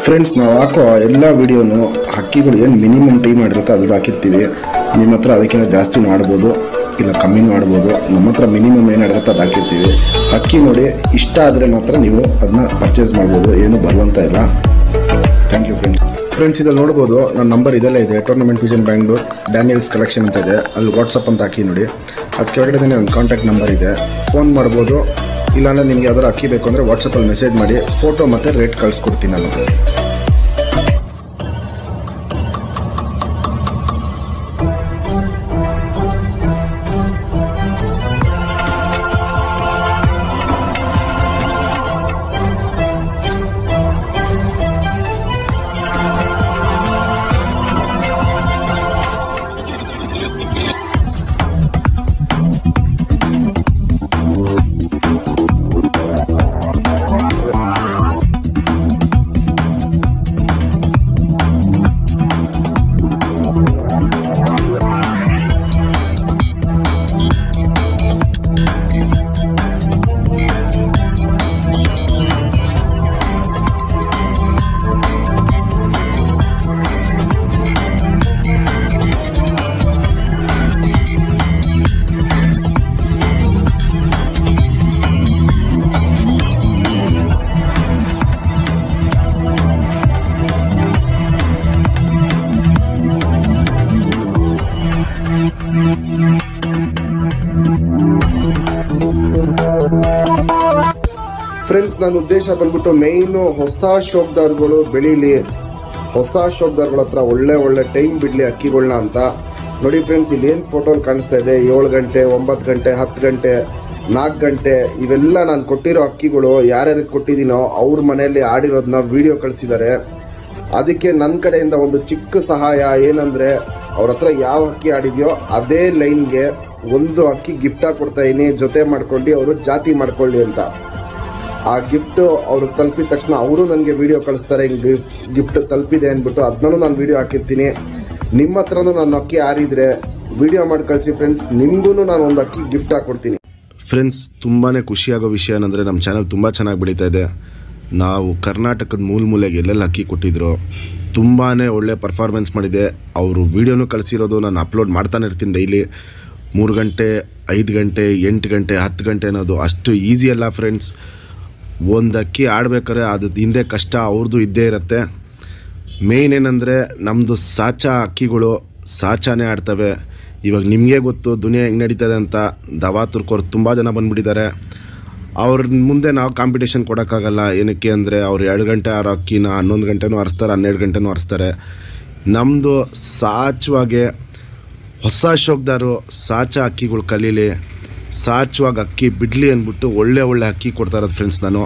friends ನಾವು ಹಾಕೋ ಎಲ್ಲ ವಿಡಿಯೋನು ಹಕ್ಕಿಗಳು ಏನು ಮಿನಿಮಮ್ ಟೈಮ್ ಮಾಡಿರುತ್ತೆ ಅದು ಹಾಕಿರ್ತೀವಿ ನಿಮ್ಮ ಹತ್ರ ಅದಕ್ಕಿಂತ ಜಾಸ್ತಿ ಮಾಡ್ಬೋದು ಇಲ್ಲ ಕಮ್ಮಿ ಮಾಡ್ಬೋದು ನಮ್ಮ ಹತ್ರ ಮಿನಿಮಮ್ ಏನಿರುತ್ತೆ ಅದು ಹಾಕಿರ್ತೀವಿ ಹಕ್ಕಿ ನೋಡಿ ಇಷ್ಟ ಆದರೆ ಮಾತ್ರ ನೀವು ಅದನ್ನ ಪರ್ಚೇಸ್ ಮಾಡ್ಬೋದು ಏನು ಬರುವಂತ ಇಲ್ಲ ಥ್ಯಾಂಕ್ ಯು ಫ್ರೆಂಡ್ಸ್ ಫ್ರೆಂಡ್ಸ್ ಇದಲ್ಲಿ ನೋಡ್ಬೋದು ನನ್ನ ನಂಬರ್ ಇದೆಲ್ಲ ಇದೆ tournament vision Bangalore Daniels collection ಅಂತ ಇದೆ ಅಲ್ಲಿ ವಾಟ್ಸಪ್ ಅಂತ ಹಾಕಿ ನೋಡಿ ಅದು ಕೆಳಗಡೆ ನನ್ನ ಕಾಂಟ್ಯಾಕ್ಟ್ ನಂಬರ್ ಇದೆ ಫೋನ್ ಮಾಡ್ಬೋದು ಇಲ್ಲಾಂದ್ರೆ ನಿಮ್ಗೆ ಯಾವ್ದಾರು ಅಕ್ಕಿ ಬೇಕು ಅಂದರೆ ವಾಟ್ಸಪ್ಪಲ್ಲಿ ಮೆಸೇಜ್ ಮಾಡಿ ಫೋಟೋ ಮತ್ತು ರೇಟ್ ಕಳಿಸ್ಕೊಡ್ತೀನಿ ನಾನು ಫ್ರೆಂಡ್ಸ್ ನನ್ನ ಉದ್ದೇಶ ಬಂದ್ಬಿಟ್ಟು ಮೇಯ್ನು ಹೊಸ ಶೋಕ್ದಾರ್ಗಳು ಬೆಳೀಲಿ ಹೊಸ ಶೋಕ್ದಾರ್ಗಳ ಹತ್ರ ಒಳ್ಳೆ ಒಳ್ಳೆ ಟೈಮ್ ಬಿಡಲಿ ಅಕ್ಕಿಗಳನ್ನ ಅಂತ ನೋಡಿ ಫ್ರೆಂಡ್ಸ್ ಇಲ್ಲಿ ಏನು ಫೋಟೋ ಕಾಣಿಸ್ತಾ ಇದೆ ಏಳು ಗಂಟೆ ಒಂಬತ್ತು ಗಂಟೆ ಹತ್ತು ಗಂಟೆ ನಾಲ್ಕು ಗಂಟೆ ಇವೆಲ್ಲ ನಾನು ಕೊಟ್ಟಿರೋ ಅಕ್ಕಿಗಳು ಯಾರ್ಯಾರಿಗೆ ಕೊಟ್ಟಿದ್ದೀನೋ ಅವ್ರ ಮನೆಯಲ್ಲಿ ಆಡಿರೋದನ್ನ ವಿಡಿಯೋ ಕಳಿಸಿದ್ದಾರೆ ಅದಕ್ಕೆ ನನ್ನ ಕಡೆಯಿಂದ ಒಂದು ಚಿಕ್ಕ ಸಹಾಯ ಏನಂದ್ರೆ ಅವ್ರ ಹತ್ರ ಯಾವ ಅಕ್ಕಿ ಆಡಿದ್ಯೋ ಅದೇ ಲೈನ್ಗೆ ಒಂದು ಅಕ್ಕಿ ಗಿಫ್ಟ್ ಆಗಿ ಕೊಡ್ತಾ ಇದೀನಿ ಜೊತೆ ಮಾಡ್ಕೊಂಡು ಅವರು ಜಾತಿ ಮಾಡ್ಕೊಳ್ಳಿ ಅಂತ ಆ ಗಿಫ್ಟ್ ಅವ್ರು ತಲುಪಿದ ತಕ್ಷಣ ಅವರು ನನಗೆ ವಿಡಿಯೋ ಕಳಿಸ್ತಾರೆ ಹಿಂಗೆ ಗಿಫ್ಟ್ ತಲುಪಿದೆ ಅಂದ್ಬಿಟ್ಟು ಅದನ್ನೂ ನಾನು ವಿಡಿಯೋ ಹಾಕಿರ್ತೀನಿ ನಿಮ್ಮ ಹತ್ರನೂ ನಾನು ಅಕ್ಕಿ ಆರಿದ್ರೆ ವಿಡಿಯೋ ಮಾಡಿ ಕಳಿಸಿ ಫ್ರೆಂಡ್ಸ್ ನಿಮಗೂ ನಾನು ಒಂದು ಅಕ್ಕಿ ಗಿಫ್ಟ್ ಹಾಕ್ಕೊಡ್ತೀನಿ ಫ್ರೆಂಡ್ಸ್ ತುಂಬಾ ಖುಷಿಯಾಗೋ ವಿಷಯ ಏನಂದರೆ ನಮ್ಮ ಚಾನಲ್ ತುಂಬ ಚೆನ್ನಾಗಿ ಬೆಳೀತಾ ಇದೆ ನಾವು ಕರ್ನಾಟಕದ ಮೂಲ ಮೂಲೆಗೆ ಎಲ್ಲೆಲ್ಲಿ ಅಕ್ಕಿ ಕೊಟ್ಟಿದ್ರು ತುಂಬಾ ಒಳ್ಳೆ ಪರ್ಫಾರ್ಮೆನ್ಸ್ ಮಾಡಿದೆ ಅವರು ವೀಡಿಯೋನು ಕಳಿಸಿರೋದು ನಾನು ಅಪ್ಲೋಡ್ ಮಾಡ್ತಾನೆ ಇರ್ತೀನಿ ಡೈಲಿ ಮೂರು ಗಂಟೆ ಐದು ಗಂಟೆ ಎಂಟು ಗಂಟೆ ಹತ್ತು ಗಂಟೆ ಅನ್ನೋದು ಅಷ್ಟು ಈಸಿ ಅಲ್ಲ ಫ್ರೆಂಡ್ಸ್ ಒಂದು ಅಕ್ಕಿ ಆಡ್ಬೇಕಾದ್ರೆ ಅದು ಹಿಂದೆ ಕಷ್ಟ ಅವ್ರದ್ದು ಇದ್ದೇ ಇರುತ್ತೆ ಮೇಯ್ನ್ ಏನಂದರೆ ನಮ್ಮದು ಸಾಚಾ ಅಕ್ಕಿಗಳು ಸಾಚಾನೇ ಆಡ್ತವೆ ಇವಾಗ ನಿಮಗೆ ಗೊತ್ತು ದುನಿಯಾ ಹೆಂಗೆ ನಡೀತದೆ ಅಂತ ದವಾ ತುರ್ಕೋರು ತುಂಬ ಜನ ಬಂದುಬಿಟ್ಟಿದ್ದಾರೆ ಅವ್ರ ಮುಂದೆ ನಾವು ಕಾಂಪಿಟೇಷನ್ ಕೊಡೋಕ್ಕಾಗಲ್ಲ ಏನಕ್ಕೆ ಅಂದರೆ ಅವ್ರು ಎರಡು ಗಂಟೆ ಆರೋ ಅಕ್ಕಿನ ಹನ್ನೊಂದು ಗಂಟೆನೂ ಹರಿಸ್ತಾರೆ ಹನ್ನೆರಡು ಗಂಟೆನೂ ಹರಿಸ್ತಾರೆ ನಮ್ಮದು ಸಾಚವಾಗೆ ಹೊಸ ಶೋಕ್ದಾರು ಸಾಚ ಅಕ್ಕಿಗಳು ಕಲೀಲಿ ಸಾಚುವಾಗ ಅಕ್ಕಿ ಬಿಡಲಿ ಅಂದ್ಬಿಟ್ಟು ಒಳ್ಳೆ ಒಳ್ಳೆ ಅಕ್ಕಿ ಕೊಡ್ತಾ ಇರೋದು ಫ್ರೆಂಡ್ಸ್ ನಾನು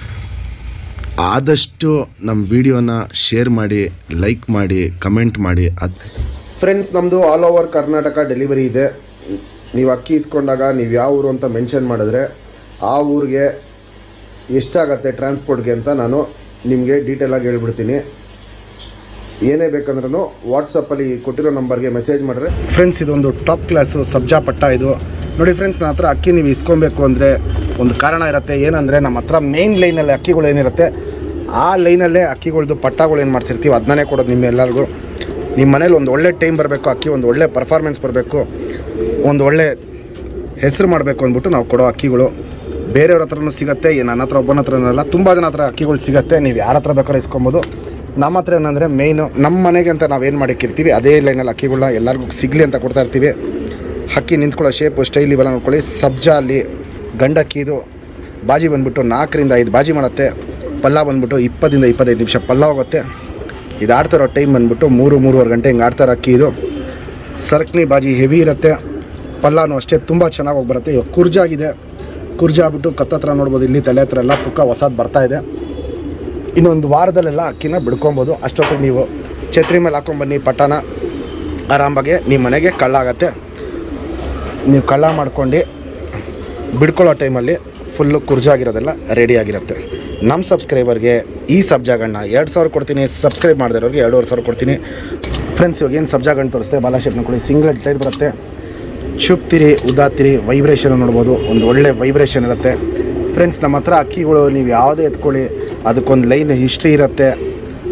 ಆದಷ್ಟು ನಮ್ಮ ವಿಡಿಯೋನ ಶೇರ್ ಮಾಡಿ ಲೈಕ್ ಮಾಡಿ ಕಮೆಂಟ್ ಮಾಡಿ ಅದು ಫ್ರೆಂಡ್ಸ್ ನಮ್ಮದು ಆಲ್ ಓವರ್ ಕರ್ನಾಟಕ ಡೆಲಿವರಿ ಇದೆ ನೀವು ಅಕ್ಕಿ ಇಸ್ಕೊಂಡಾಗ ನೀವು ಯಾವ ಊರು ಅಂತ ಮೆನ್ಷನ್ ಮಾಡಿದ್ರೆ ಆ ಊರಿಗೆ ಎಷ್ಟಾಗತ್ತೆ ಟ್ರಾನ್ಸ್ಪೋರ್ಟ್ಗೆ ಅಂತ ನಾನು ನಿಮಗೆ ಡೀಟೇಲಾಗಿ ಹೇಳ್ಬಿಡ್ತೀನಿ ಏನೇ ಬೇಕಂದ್ರೂ ವಾಟ್ಸಪ್ಪಲ್ಲಿ ಕೊಟ್ಟಿರೋ ನಂಬರ್ಗೆ ಮೆಸೇಜ್ ಮಾಡಿದ್ರೆ ಫ್ರೆಂಡ್ಸ್ ಇದೊಂದು ಟಾಪ್ ಕ್ಲಾಸು ಸಬ್ಜಾ ಪಟ್ಟ ಇದು ನೋಡಿ ಫ್ರೆಂಡ್ಸ್ ನನ್ನ ಹತ್ರ ಅಕ್ಕಿ ನೀವು ಇಸ್ಕೊಬೇಕು ಅಂದರೆ ಒಂದು ಕಾರಣ ಇರುತ್ತೆ ಏನಂದರೆ ನಮ್ಮ ಹತ್ರ ಮೇನ್ ಲೈನಲ್ಲಿ ಅಕ್ಕಿಗಳು ಏನಿರುತ್ತೆ ಆ ಲೈನಲ್ಲೇ ಅಕ್ಕಿಗಳ್ದು ಪಟ್ಟಗಳು ಏನು ಮಾಡ್ಸಿರ್ತೀವಿ ಅದನ್ನೇ ಕೊಡೋದು ನಿಮ್ಮ ಎಲ್ಲರಿಗೂ ನಿಮ್ಮ ಮನೇಲಿ ಒಂದು ಒಳ್ಳೆ ಟೈಮ್ ಬರಬೇಕು ಅಕ್ಕಿ ಒಂದು ಒಳ್ಳೆ ಪರ್ಫಾರ್ಮೆನ್ಸ್ ಬರಬೇಕು ಒಂದು ಒಳ್ಳೆ ಹೆಸರು ಮಾಡಬೇಕು ಅಂದ್ಬಿಟ್ಟು ನಾವು ಕೊಡೋ ಅಕ್ಕಿಗಳು ಬೇರೆಯವ್ರ ಹತ್ರನೂ ಸಿಗುತ್ತೆ ಈ ನನ್ನ ಹತ್ರ ಒಬ್ಬನ ಹತ್ರನಲ್ಲ ತುಂಬ ಜನ ಹತ್ರ ಅಕ್ಕಿಗಳು ಸಿಗುತ್ತೆ ನೀವು ಯಾರ ಹತ್ರ ಬೇಕಾದ್ರೂ ಇಸ್ಕೊಬೋದು ನಮ್ಮ ಹತ್ರ ಏನಂದರೆ ಮೇಯ್ನು ನಮ್ಮ ಮನೆಗೆ ಅಂತ ನಾವೇನು ಮಾಡಿಕ್ಕಿರ್ತೀವಿ ಅದೇ ಲೈನಲ್ಲಿ ಅಕ್ಕಿಗಳನ್ನ ಎಲ್ಲರಿಗೂ ಸಿಗಲಿ ಅಂತ ಕೊಡ್ತಾ ಇರ್ತೀವಿ ಹಕ್ಕಿ ನಿಂತ್ಕೊಳ್ಳೋ ಶೇಪು ಸ್ಟೈಲ್ ಇವೆಲ್ಲ ನೋಡ್ಕೊಳ್ಳಿ ಸಬ್ಜಾ ಅಲ್ಲಿ ಗಂಡಕ್ಕಿ ಇದು ಬಾಜಿ ಬಂದ್ಬಿಟ್ಟು ನಾಲ್ಕರಿಂದ ಐದು ಬಾಜಿ ಮಾಡುತ್ತೆ ಪಲ್ಲ ಬಂದ್ಬಿಟ್ಟು ಇಪ್ಪತ್ತರಿಂದ ಇಪ್ಪತ್ತೈದು ನಿಮಿಷ ಪಲ್ಲ ಹೋಗುತ್ತೆ ಇದು ಆಡ್ತಾರೋ ಟೈಮ್ ಬಂದ್ಬಿಟ್ಟು ಮೂರು ಮೂರುವರೆ ಗಂಟೆ ಹಿಂಗೆ ಆಡ್ತಾರೋ ಅಕ್ಕಿ ಇದು ಸರ್ಕ್ನಿ ಬಾಜಿ ಹೆವಿ ಇರುತ್ತೆ ಪಲ್ಲಾನು ಅಷ್ಟೇ ತುಂಬ ಚೆನ್ನಾಗಿ ಹೋಗಿ ಬರುತ್ತೆ ಇವಾಗ ಕುರ್ಜಾಗಿದೆ ಕುರ್ಜಾ ಆಗ್ಬಿಟ್ಟು ಕತ್ತತ್ರ ನೋಡ್ಬೋದು ಇಲ್ಲಿ ತಲೆ ಹತ್ರ ಎಲ್ಲ ಪುಕ್ಕ ಹೊಸದು ಬರ್ತಾ ಇದೆ ಇನ್ನೊಂದು ವಾರದಲ್ಲೆಲ್ಲ ಅಕ್ಕಿನ ಬಿಡ್ಕೊಬೋದು ಅಷ್ಟೊತ್ತಿಗೆ ನೀವು ಛತ್ರಿ ಮೇಲೆ ಹಾಕೊಂಬನ್ನಿ ಪಟ್ಟಣ ಆರಾಮಾಗೆ ನಿಮ್ಮ ಮನೆಗೆ ಕಳ್ಳ ಆಗತ್ತೆ ನೀವು ಕಳ್ಳ ಮಾಡ್ಕೊಂಡು ಬಿಡ್ಕೊಳ್ಳೋ ಟೈಮಲ್ಲಿ ಫುಲ್ಲು ಕುರ್ಜಾಗಿರೋದೆಲ್ಲ ರೆಡಿ ಆಗಿರುತ್ತೆ ನಮ್ಮ ಸಬ್ಸ್ಕ್ರೈಬರ್ಗೆ ಈ ಸಬ್ಜಾಗಳನ್ನ ಎರಡು ಸಾವಿರ ಕೊಡ್ತೀನಿ ಸಬ್ಸ್ಕ್ರೈಬ್ ಮಾಡಿದವ್ರಿಗೆ ಎರಡೂವರೆ ಸಾವಿರ ಕೊಡ್ತೀನಿ ಫ್ರೆಂಡ್ಸ್ ಇವಾಗ ಏನು ಸಬ್ಜಾಗಳನ್ನ ತೋರಿಸ್ತೆ ಬಾಲ ಶೇಪ್ನ ಕೊಡಿ ಸಿಂಗಲ್ ಟೈರ್ ಬರುತ್ತೆ ಚುಪ್ತಿರಿ ಉದಾತಿರಿ ವೈಬ್ರೇಷನ್ ನೋಡ್ಬೋದು ಒಂದು ಒಳ್ಳೆ ವೈಬ್ರೇಷನ್ ಇರುತ್ತೆ ಫ್ರೆಂಡ್ಸ್ ನಮ್ಮ ಹತ್ರ ಅಕ್ಕಿಗಳು ನೀವು ಯಾವುದೇ ಎತ್ಕೊಳ್ಳಿ ಅದಕ್ಕೊಂದು ಲೈನ್ ಹಿಸ್ಟ್ರಿ ಇರುತ್ತೆ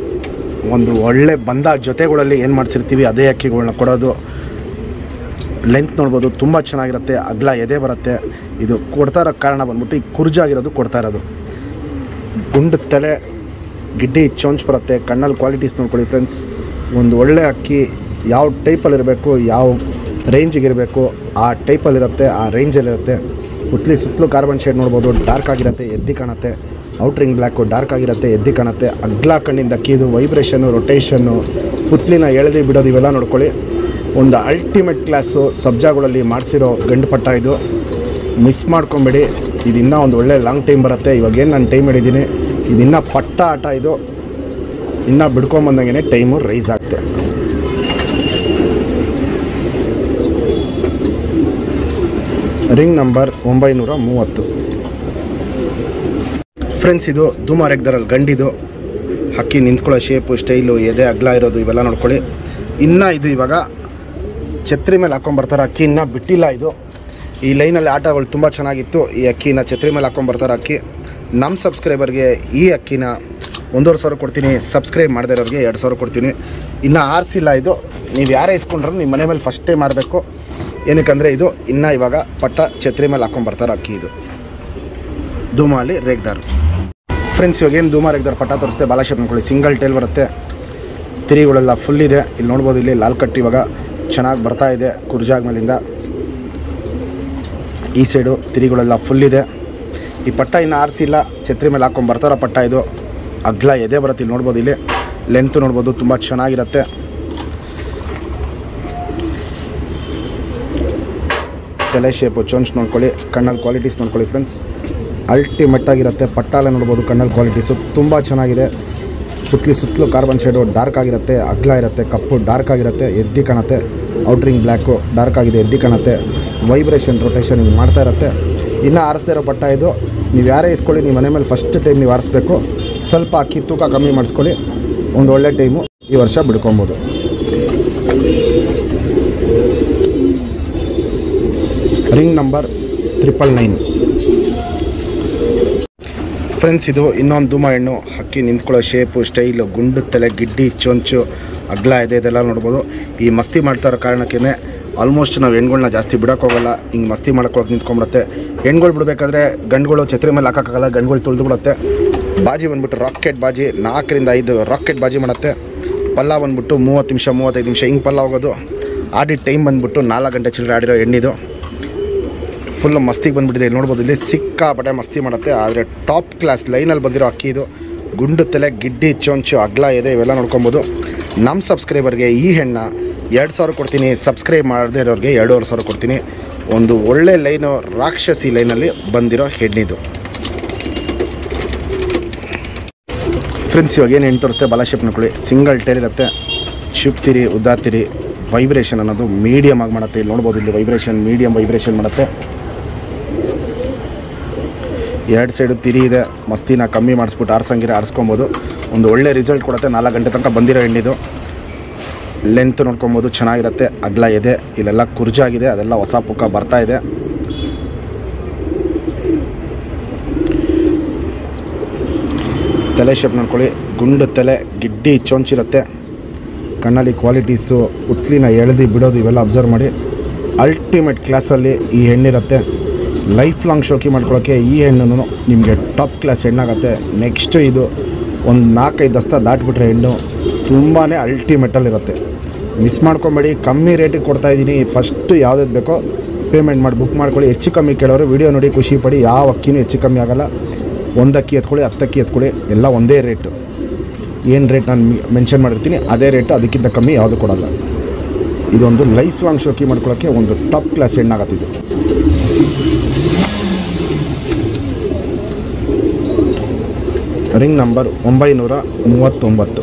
ಒಂದು ಒಳ್ಳೆ ಬಂದ ಜೊತೆಗಳಲ್ಲಿ ಏನು ಮಾಡಿಸಿರ್ತೀವಿ ಅದೇ ಅಕ್ಕಿಗಳ್ನ ಕೊಡೋದು ಲೆಂತ್ ನೋಡ್ಬೋದು ತುಂಬ ಚೆನ್ನಾಗಿರುತ್ತೆ ಅಗಲ ಎದೆ ಬರುತ್ತೆ ಇದು ಕೊಡ್ತಾ ಇರೋ ಕಾರಣ ಬಂದ್ಬಿಟ್ಟು ಈ ಕುರ್ಜಾಗಿರೋದು ಕೊಡ್ತಾ ಇರೋದು ಗುಂಡು ತಲೆ ಗಿಡ್ಡಿ ಚೊಂಚ್ ಬರುತ್ತೆ ಕಣ್ಣಲ್ಲಿ ಕ್ವಾಲಿಟೀಸ್ ನೋಡ್ಕೊಳ್ಳಿ ಫ್ರೆಂಡ್ಸ್ ಒಂದು ಒಳ್ಳೆ ಅಕ್ಕಿ ಯಾವ ಟೈಪಲ್ಲಿ ಇರಬೇಕು ಯಾವ ರೇಂಜಿಗೆ ಇರಬೇಕು ಆ ಟೈಪಲ್ಲಿರುತ್ತೆ ಆ ರೇಂಜಲ್ಲಿರುತ್ತೆ ಪುತ್ಲಿ ಸುತ್ತಲೂ ಕಾರ್ಬನ್ ಶೇಡ್ ನೋಡ್ಬೋದು ಡಾರ್ಕ್ ಆಗಿರುತ್ತೆ ಎದ್ದಿ ಕಾಣುತ್ತೆ ಔಟ್ರಿಂಗ್ ಬ್ಲ್ಯಾಕು ಡಾರ್ಕ್ ಆಗಿರುತ್ತೆ ಎದ್ದಿ ಕಾಣುತ್ತೆ ಅಗ್ಲ ಕಣ್ಣಿಂದ ಅಕ್ಕಿದು ವೈಬ್ರೇಷನ್ನು ರೊಟೇಷನ್ನು ಪುತ್ಲಿನ ಎಳೆದು ಬಿಡೋದು ಇವೆಲ್ಲ ನೋಡ್ಕೊಳ್ಳಿ ಒಂದು ಅಲ್ಟಿಮೇಟ್ ಕ್ಲಾಸು ಸಬ್ಜಾಗಳಲ್ಲಿ ಮಾಡಿಸಿರೋ ಗಂಡು ಪಟ್ಟ ಇದು ಮಿಸ್ ಮಾಡ್ಕೊಂಬೇಡಿ ಇದು ಇನ್ನೂ ಒಂದು ಒಳ್ಳೆ ಲಾಂಗ್ ಟೈಮ್ ಬರುತ್ತೆ ಇವಾಗ ಏನು ನಾನು ಟೈಮ್ ಹಿಡಿದ್ದೀನಿ ಇದು ಇನ್ನೂ ಪಟ್ಟ ಆಟ ಇದು ಇನ್ನೂ ಬಿಡ್ಕೊಂಬಂದಂಗೆ ಟೈಮು ರೈಸ್ ಆಗುತ್ತೆ ರಿಂಗ್ ನಂಬರ್ ಒಂಬೈನೂರ ಮೂವತ್ತು ಫ್ರೆಂಡ್ಸ್ ಇದು ಧೂಮಾರೆಗ್ದರಲ್ಲಿ ಗಂಡಿದು ಹಕ್ಕಿ ನಿಂತ್ಕೊಳ್ಳೋ ಶೇಪು ಸ್ಟೈಲು ಎದೆ ಅಗ್ಲ ಇರೋದು ಇವೆಲ್ಲ ನೋಡ್ಕೊಳ್ಳಿ ಇನ್ನು ಇದು ಇವಾಗ ಛತ್ರಿ ಮೇಲೆ ಹಾಕೊಂಬರ್ತಾರೆ ಅಕ್ಕಿ ಇನ್ನೂ ಬಿಟ್ಟಿಲ್ಲ ಇದು ಈ ಲೈನಲ್ಲಿ ಆಟಗಳು ತುಂಬ ಚೆನ್ನಾಗಿತ್ತು ಈ ಅಕ್ಕಿನ ಛತ್ರಿ ಮೇಲೆ ಹಾಕೊಂಬರ್ತಾರೆ ಅಕ್ಕಿ ನಮ್ಮ ಸಬ್ಸ್ಕ್ರೈಬರ್ಗೆ ಈ ಅಕ್ಕಿನ ಒಂದೂವರೆ ಸಾವಿರ ಕೊಡ್ತೀನಿ ಸಬ್ಸ್ಕ್ರೈಬ್ ಮಾಡದೇ ಇರೋರಿಗೆ ಎರಡು ಸಾವಿರ ಕೊಡ್ತೀನಿ ಇನ್ನು ಆರಿಸಿಲ್ಲ ಇದು ನೀವು ಯಾರೇ ಇಸ್ಕೊಂಡ್ರು ನಿಮ್ಮ ಮನೆ ಮೇಲೆ ಫಸ್ಟೇ ಮಾರಬೇಕು ಏನಕ್ಕಂದರೆ ಇದು ಇನ್ನೂ ಇವಾಗ ಪಟ್ಟ ಛತ್ರಿ ಮೇಲೆ ಹಾಕೊಂಬರ್ತಾರೆ ಅಕ್ಕಿ ಇದು ಧೂಮಾಲಿ ರೇಗ್ದಾರ್ ಫ್ರೆಂಡ್ಸ್ ಇವಾಗ ಏನು ಧೂಮ ರೇಗ್ದಾರ್ ಪಟ್ಟ ತೋರಿಸ್ತೆ ಬಾಲಾಶೇಪ್ ಅನ್ಕೊಳ್ಳಿ ಸಿಂಗಲ್ ಟೇಲ್ ಬರುತ್ತೆ ತಿರಿಗಳೆಲ್ಲ ಫುಲ್ ಇದೆ ಇಲ್ಲಿ ನೋಡ್ಬೋದು ಇಲ್ಲಿ ಲಾಲ್ ಕಟ್ ಇವಾಗ ಚೆನ್ನಾಗಿ ಬರ್ತಾ ಇದೆ ಕುರ್ಜಾಗ್ ಮೇಲಿಂದ ಈ ಸೈಡು ತಿರಿಗಳೆಲ್ಲ ಫುಲ್ ಇದೆ ಈ ಪಟ್ಟ ಇನ್ನು ಆರಿಸಿಲ್ಲ ಛತ್ರಿ ಮೇಲೆ ಹಾಕೊಂಡು ಬರ್ತಾರ ಪಟ್ಟ ಇದು ಅಗ್ಲ ಎದೆ ಬರುತ್ತೆ ಇಲ್ಲಿ ನೋಡ್ಬೋದು ಇಲ್ಲಿ ಲೆಂತ್ ನೋಡ್ಬೋದು ತುಂಬ ಚೆನ್ನಾಗಿರುತ್ತೆ ತಲೆ ಶೇಪು ಚೊಂಚ್ ನೋಡ್ಕೊಳ್ಳಿ ಕಣ್ಣಲ್ಲಿ ಕ್ವಾಲಿಟೀಸ್ ನೋಡ್ಕೊಳ್ಳಿ ಫ್ರೆಂಡ್ಸ್ ಅಲ್ಟಿಮೇಟ್ ಆಗಿರುತ್ತೆ ಪಟ್ಟ ಎಲ್ಲ ನೋಡ್ಬೋದು ಕಣ್ಣಲ್ಲಿ ಕ್ವಾಲಿಟೀಸು ತುಂಬ ಚೆನ್ನಾಗಿದೆ ಸುತ್ತಲಿ ಸುತ್ತಲೂ ಕಾರ್ಬನ್ ಶೇಡು ಡಾರ್ಕ್ ಆಗಿರುತ್ತೆ ಅಗ್ಲ ಇರುತ್ತೆ ಕಪ್ಪು ಡಾರ್ಕ್ ಆಗಿರುತ್ತೆ ಎದ್ದಿ ಕಾಣುತ್ತೆ ಔಟ್ರಿಂಗ್ ಬ್ಲ್ಯಾಕು ಡಾರ್ಕ್ ಆಗಿದೆ ಎದ್ದಿ ಕಾಣುತ್ತೆ ವೈಬ್ರೇಷನ್ ರೊಟೇಷನ್ ಹಿಂಗೆ ಮಾಡ್ತಾ ಇರುತ್ತೆ ಇನ್ನೂ ಆರಿಸ್ದೇ ಇರೋ ಪಟ್ಟ ಇದು ನೀವು ಯಾರೇ ಇಸ್ಕೊಳ್ಳಿ ನಿಮ್ಮ ಮನೆ ಮೇಲೆ ಫಸ್ಟ್ ಟೈಮ್ ನೀವು ಆರಿಸ್ಬೇಕು ಸ್ವಲ್ಪ ಅಕ್ಕಿ ತೂಕ ಕಮ್ಮಿ ಮಾಡಿಸ್ಕೊಳ್ಳಿ ಒಂದು ಒಳ್ಳೆ ಟೈಮು ಈ ವರ್ಷ ಬಿಡ್ಕೊಬೋದು ring number triple nine friends ಇದು ಇನ್ನೊಂದು ಧೂಮ ಹೆಣ್ಣು ಹಕ್ಕಿ ನಿಂತ್ಕೊಳ್ಳೋ ಶೇಪು ಸ್ಟೈಲು ಗುಂಡು ತಲೆ ಗಿಡ್ಡಿ ಚೊಂಚು ಅಗ್ಲ ಇದೆ ಇದೆಲ್ಲ ನೋಡ್ಬೋದು ಈ ಮಸ್ತಿ ಮಾಡ್ತಾ ಇರೋ ಕಾರಣಕ್ಕೇ ಆಲ್ಮೋಸ್ಟ್ ನಾವು ಹೆಣ್ಗಳ್ನ ಜಾಸ್ತಿ ಬಿಡೋಕ್ಕೋಗಲ್ಲ ಹಿಂಗೆ ಮಸ್ತಿ ಮಾಡ್ಕೊಳಕ್ಕೆ ನಿಂತ್ಕೊಂಡ್ಬಿಡುತ್ತೆ ಹೆಣ್ಗಳು ಬಿಡಬೇಕಾದ್ರೆ ಗಂಡುಗಳು ಛತ್ರಿ ಮೇಲೆ ಹಾಕೋಕ್ಕಾಗಲ್ಲ ಗಂಡುಗಳು ತುಳಿದು ಬಿಡುತ್ತೆ ಬಾಜಿ ಬಂದ್ಬಿಟ್ಟು ರಾಕೆಟ್ ಬಾಜಿ ನಾಲ್ಕರಿಂದ ಐದು ರಾಕೆಟ್ ಬಾಜಿ ಮಾಡುತ್ತೆ ಪಲ್ಲ ಬಂದ್ಬಿಟ್ಟು ಮೂವತ್ತು ನಿಮಿಷ ಮೂವತ್ತೈದು ನಿಮಿಷ ಹಿಂಗೆ ಪಲ್ಲ ಹೋಗೋದು ಆಡಿದ ಟೈಮ್ ಬಂದ್ಬಿಟ್ಟು ನಾಲ್ಕು ಗಂಟೆ ಚಿಲ್ಲರೆ ಆಡಿರೋ ಹೆಣ್ಣಿದು ಫುಲ್ ಮಸ್ತಿಗೆ ಬಂದುಬಿಟ್ಟಿದೆ ಇಲ್ಲಿ ನೋಡ್ಬೋದು ಇಲ್ಲಿ ಸಿಕ್ಕಾಪಟ್ಟೆ ಮಸ್ತಿ ಮಾಡುತ್ತೆ ಆದರೆ ಟಾಪ್ ಕ್ಲಾಸ್ ಲೈನಲ್ಲಿ ಬಂದಿರೋ ಅಕ್ಕಿ ಇದು ಗುಂಡು ತಲೆ ಗಿಡ್ಡಿ ಚೊಂಚು ಅಗ್ಲ ಇದೆ ಇವೆಲ್ಲ ನೋಡ್ಕೊಬೋದು ನಮ್ಮ ಸಬ್ಸ್ಕ್ರೈಬರ್ಗೆ ಈ ಹೆಣ್ಣ ಎರಡು ಸಾವಿರ ಕೊಡ್ತೀನಿ ಸಬ್ಸ್ಕ್ರೈಬ್ ಮಾಡದೇ ಇರೋರಿಗೆ ಎರಡೂವರೆ ಸಾವಿರ ಕೊಡ್ತೀನಿ ಒಂದು ಒಳ್ಳೆ ಲೈನು ರಾಕ್ಷಸಿ ಲೈನಲ್ಲಿ ಬಂದಿರೋ ಹೆಣ್ಣಿದು ಫ್ರೆಂಡ್ಸ್ ಇವಾಗ ಏನು ಹೆಣ್ಣು ತೋರಿಸ್ತೆ ಬಾಲಾಶೇಪ್ ನೋಡ್ಕೊಳ್ಳಿ ಸಿಂಗಲ್ ಟೇರ್ ಇರುತ್ತೆ ಶಿಫ್ತಿರಿ ಉದ್ದಾತಿರಿ ವೈಬ್ರೇಷನ್ ಅನ್ನೋದು ಮೀಡಿಯಮ್ ಆಗಿ ಮಾಡುತ್ತೆ ಇಲ್ಲಿ ನೋಡ್ಬೋದು ಇಲ್ಲಿ ವೈಬ್ರೇಷನ್ ಮೀಡಿಯಮ್ ವೈಬ್ರೇಷನ್ ಮಾಡುತ್ತೆ ಎರಡು ಸೈಡು ತಿರಿ ಇದೆ ಮಸ್ತಿನ ಕಮ್ಮಿ ಮಾಡಿಸ್ಬಿಟ್ಟು ಆರ್ಸಂಗಿರ ಆರಿಸ್ಕೊಬೋದು ಒಂದು ಒಳ್ಳೆ ರಿಸಲ್ಟ್ ಕೊಡುತ್ತೆ ನಾಲ್ಕು ಗಂಟೆ ತನಕ ಬಂದಿರೋ ಎಣ್ಣಿದು ಲೆಂತ್ ನೋಡ್ಕೊಬೋದು ಚೆನ್ನಾಗಿರುತ್ತೆ ಅಗ್ಲ ಇದೆ ಇಲ್ಲೆಲ್ಲ ಕುರ್ಜಾಗಿದೆ ಅದೆಲ್ಲ ಹೊಸ ಪುಕ್ಕ ಬರ್ತಾ ಇದೆ ತಲೆ ಶೇಪ್ ನೋಡ್ಕೊಳ್ಳಿ ಗುಂಡು ತಲೆ ಗಿಡ್ಡಿ ಚೊಂಚಿರುತ್ತೆ ಕಣ್ಣಲ್ಲಿ ಕ್ವಾಲಿಟೀಸು ಉತ್ಲಿನ ಎಳೆದು ಬಿಡೋದು ಇವೆಲ್ಲ ಅಬ್ಸರ್ವ್ ಮಾಡಿ ಅಲ್ಟಿಮೇಟ್ ಕ್ಲಾಸಲ್ಲಿ ಈ ಹೆಣ್ಣಿರುತ್ತೆ ಲೈಫ್ ಲಾಂಗ್ ಶೋಕಿ ಮಾಡ್ಕೊಳ್ಳೋಕ್ಕೆ ಈ ಹೆಣ್ಣು ನಿಮಗೆ ಟಾಪ್ ಕ್ಲಾಸ್ ಹೆಣ್ಣಾಗತ್ತೆ ನೆಕ್ಸ್ಟ್ ಇದು ಒಂದು ನಾಲ್ಕೈದು ದಸ್ತ ದಾಟ್ಬಿಟ್ರೆ ಹೆಣ್ಣು ತುಂಬಾ ಅಲ್ಟಿಮೇಟಲ್ಲಿರುತ್ತೆ ಮಿಸ್ ಮಾಡ್ಕೊಬೇಡಿ ಕಮ್ಮಿ ರೇಟಿಗೆ ಕೊಡ್ತಾ ಇದ್ದೀನಿ ಫಸ್ಟು ಯಾವ್ದು ಬೇಕೋ ಪೇಮೆಂಟ್ ಮಾಡಿ ಬುಕ್ ಮಾಡ್ಕೊಳ್ಳಿ ಹೆಚ್ಚು ಕಮ್ಮಿ ಕೇಳೋರು ವಿಡಿಯೋ ನೋಡಿ ಖುಷಿ ಪಡಿ ಯಾವ ಅಕ್ಕಿನೂ ಹೆಚ್ಚು ಕಮ್ಮಿ ಆಗೋಲ್ಲ ಒಂದು ಅಕ್ಕಿ ಎತ್ಕೊಳ್ಳಿ ಹತ್ತು ಅಕ್ಕಿ ಎತ್ಕೊಳ್ಳಿ ಎಲ್ಲ ಒಂದೇ ರೇಟು ಏನು ರೇಟ್ ನಾನು ಮೆನ್ಷನ್ ಮಾಡಿರ್ತೀನಿ ಅದೇ ರೇಟು ಅದಕ್ಕಿಂತ ಕಮ್ಮಿ ಯಾವುದು ಕೊಡಲ್ಲ ಇದೊಂದು ಲೈಫ್ ಲಾಂಗ್ ಶೋಕಿ ಮಾಡ್ಕೊಳ್ಳೋಕ್ಕೆ ಒಂದು ಟಾಪ್ ಕ್ಲಾಸ್ ಹೆಣ್ಣಾಗತ್ತಿದು ರಿಂಗ್ ನಂಬರ್ ಒಂಬೈನೂರ ಮೂವತ್ತೊಂಬತ್ತು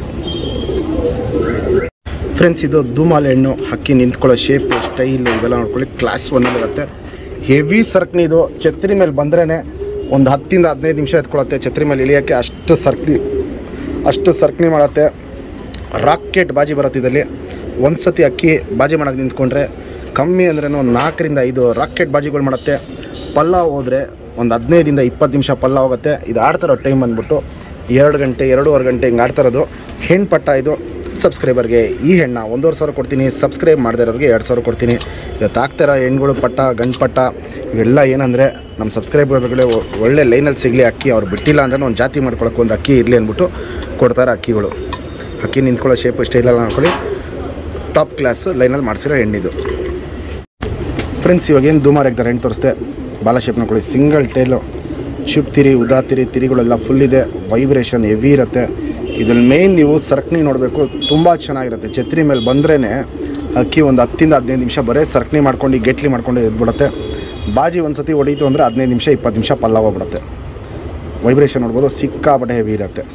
ಫ್ರೆಂಡ್ಸ್ ಇದು ಧೂಮಾಲೆ ಹಣ್ಣು ಹಕ್ಕಿ ನಿಂತ್ಕೊಳ್ಳೋ ಶೇಪು ಸ್ಟೈಲು ಇವೆಲ್ಲ ನೋಡ್ಕೊಳ್ಳಿ ಕ್ಲಾಸ್ ಒನ್ನಲ್ಲಿರುತ್ತೆ ಹೆವಿ ಸರ್ಕ್ನಿ ಇದು ಛತ್ರಿ ಮೇಲೆ ಬಂದ್ರೇ ಒಂದು ಹತ್ತಿಂದ ಹದಿನೈದು ನಿಮಿಷ ಎತ್ಕೊಳ್ಳುತ್ತೆ ಛತ್ರಿ ಮೇಲೆ ಇಳಿಯೋಕ್ಕೆ ಅಷ್ಟು ಸರ್ಕ್ನಿ ಅಷ್ಟು ಸರ್ಕ್ನಿ ಮಾಡುತ್ತೆ ರಾಕೆಟ್ ಬಾಜಿ ಬರುತ್ತೆ ಇದರಲ್ಲಿ ಒಂದು ಸತಿ ಅಕ್ಕಿ ಬಾಜಿ ಮಾಡೋಕ್ಕೆ ನಿಂತ್ಕೊಂಡ್ರೆ ಕಮ್ಮಿ ಅಂದ್ರೂ ಒಂದು ನಾಲ್ಕರಿಂದ ಐದು ರಾಕೆಟ್ ಬಾಜಿಗಳು ಮಾಡುತ್ತೆ ಪಲ್ಲ ಹೋದರೆ ಒಂದು ಹದಿನೈದಿಂದ ಇಪ್ಪತ್ತು ನಿಮಿಷ ಪಲ್ಲ ಹೋಗುತ್ತೆ ಇದು ಆಡ್ತಿರೋ ಟೈಮ್ ಬಂದ್ಬಿಟ್ಟು ಎರಡು ಗಂಟೆ ಎರಡೂವರೆ ಗಂಟೆ ಹಿಂಗೆ ಆಡ್ತಾ ಇರೋದು ಹೆಣ್ಣು ಪಟ್ಟ ಇದು ಸಬ್ಸ್ಕ್ರೈಬರ್ಗೆ ಈ ಹೆಣ್ಣ ಒಂದೂವರೆ ಸಾವಿರ ಕೊಡ್ತೀನಿ ಸಬ್ಸ್ಕ್ರೈಬ್ ಮಾಡದೇ ಇರೋರಿಗೆ ಎರಡು ಸಾವಿರ ಕೊಡ್ತೀನಿ ಇವತ್ತು ಆಗ್ತಿರೋ ಹೆಣ್ಗಳು ಪಟ್ಟ ಗಂಡು ಪಟ್ಟ ಇವೆಲ್ಲ ಏನಂದರೆ ನಮ್ಮ ಸಬ್ಸ್ಕ್ರೈಬರ್ಗಳೇ ಒಳ್ಳೆ ಲೈನಲ್ಲಿ ಸಿಗಲಿ ಅಕ್ಕಿ ಅವ್ರು ಬಿಟ್ಟಿಲ್ಲ ಅಂದ್ರೆ ಒಂದು ಜಾತಿ ಮಾಡ್ಕೊಳಕ್ಕೆ ಒಂದು ಅಕ್ಕಿ ಇರಲಿ ಅಂದ್ಬಿಟ್ಟು ಕೊಡ್ತಾರೆ ಅಕ್ಕಿಗಳು ಅಕ್ಕಿ ನಿಂತ್ಕೊಳ್ಳೋ ಶೇಪು ಸ್ಟೈಲೆಲ್ಲ ನೋಡ್ಕೊಳ್ಳಿ ಟಾಪ್ ಕ್ಲಾಸ್ ಲೈನಲ್ಲಿ ಮಾಡಿಸಿರೋ ಹೆಣ್ಣಿದು ಫ್ರೆಂಡ್ಸ್ ಇವಾಗ ಏನು ಧೂಮಾರ್ ಹಾಕ್ತಾರೆ ಹೆಣ್ಣು ತೋರಿಸ್ದೆ ಬಾಲ ಶೇಪ್ ನೋಡ್ಕೊಳ್ಳಿ ಸಿಂಗಲ್ ಟೇಲು ಚುಪ್ ತಿರಿ ಉದಾ ತಿರಿ ತಿರಿಗಳೆಲ್ಲ ಫುಲ್ ಇದೆ ವೈಬ್ರೇಷನ್ ಹೆವಿ ಇರುತ್ತೆ ಇದ್ರಲ್ಲಿ ಮೇಯ್ನ್ ನೀವು ಸರ್ಕಣಿ ನೋಡಬೇಕು ತುಂಬ ಚೆನ್ನಾಗಿರುತ್ತೆ ಛತ್ರಿ ಮೇಲೆ ಬಂದ್ರೇ ಅಕ್ಕಿ ಒಂದು ಹತ್ತಿಂದ ಹದಿನೈದು ನಿಮಿಷ ಬರೀ ಸರ್ಕಣಿ ಮಾಡ್ಕೊಂಡು ಗೆಟ್ಲಿ ಮಾಡ್ಕೊಂಡು ಎದ್ಬಿಡುತ್ತೆ ಬಾಜಿ ಒಂದು ಸತಿ ಹೊಡೀತು ಅಂದರೆ ಹದಿನೈದು ನಿಮಿಷ ಇಪ್ಪತ್ತು ನಿಮಿಷ ಪಲ್ಲ ಹೋಗ್ಬಿಡುತ್ತೆ ವೈಬ್ರೇಷನ್ ನೋಡ್ಬೋದು ಸಿಕ್ಕಾಪಟ್ಟೆ ಹೆವಿ ಇರುತ್ತೆ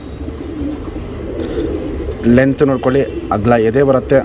ಲೆಂತ್ ನೋಡ್ಕೊಳ್ಳಿ ಅಗ್ಲ ಎದೆ ಬರುತ್ತೆ